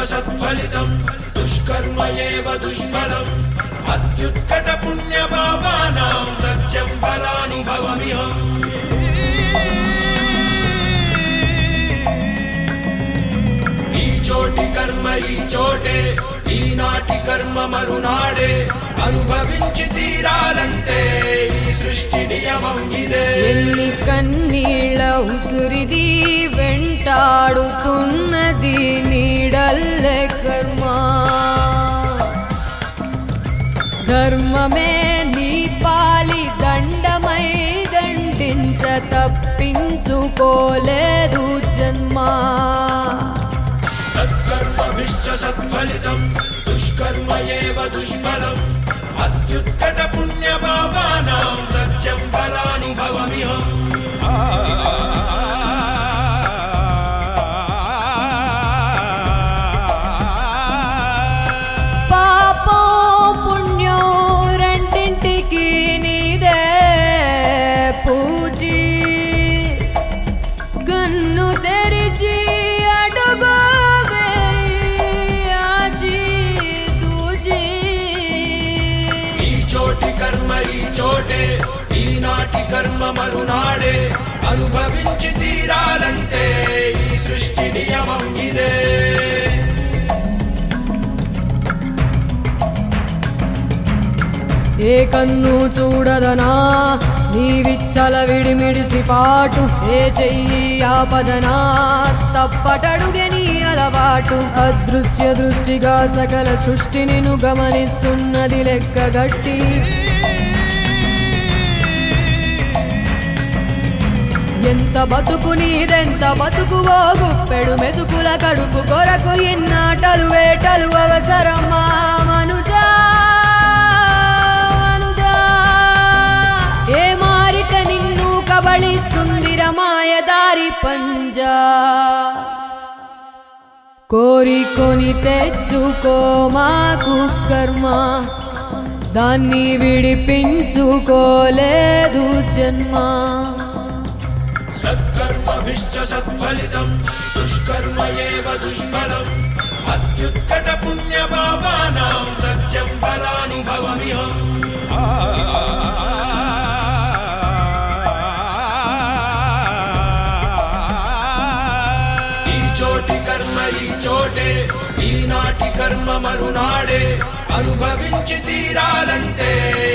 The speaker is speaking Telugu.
సత్ఫలితం దుష్కర్మ ఏవ దుష్ఫలం అత్యుత్కట పుణ్య పాపానాం సత్యం ఫలానుభవమిహం ఈ చోటి కర్మ ఈ చోటే ఈనాటి కర్మ మరునాడే అనుభవించి తీరాలంటే ఈ సృష్టి నియమం ఇదే ఎన్ని కన్నీళ్ళ ఉసురిది వెంటాడుతున్నది నీడల్లే కర్మ ధర్మమే నీ పాలి దండమై దండించ తప్పించుకోలేదు జన్మా సత్కర్మభిశ్చ సత్ఫలితం దుష్కర్మ ఏవ దుష్ఫలం అత్యుత్కట పుణ్య పాపానాం సత్యం ఫలానుభవమిహం పాపం పుణ్యం రెండింటికి నీదే పూజీ కన్ను తెరిచి అడుగు వేయి ఆచి తూచి ఈ చోటి కర్మ ఈ చోటే ఈనాటి కర్మ మరునాడే అనుభవించి తీరాలంటే ఈ సృష్టి నియమం ఇదే ఏ కన్ను చూడదనా నీ విచ్చల విడిమిడిసి పాటు ఏ చెయ్యి ఆపదనా తప్పటడుగే నీ అలవాటు అదృశ్య దృష్టిగా సకల సృష్టిని ను గమనిస్తున్నది లెక్కగట్టి ఎంత బతుకు నీదెంత బతుకువో గుప్పెడు మెతుకుల కడుపు కొరకు ఎన్నాటలు వేటలు అవసరమా మనుజా మనుజా ఏ మారిక నిన్ను కబళిస్తుంది రమాయదారి పంజా కోరికొని తెచ్చుకో మాకు కర్మ దాన్ని విడిపించుకోలేదు జన్మ సత్కర్మభిశ్చ సత్ఫలితం దుష్కర్మ ఏవ దుష్ఫలం అత్యుత్కట పుణ్య పాపానాం సత్యం ఫలానుభవమిహం ఈ చోటి కర్మ ఈ చోటే ఈనాటి కర్మ మరునాడే అనుభవించి తీరాలంటే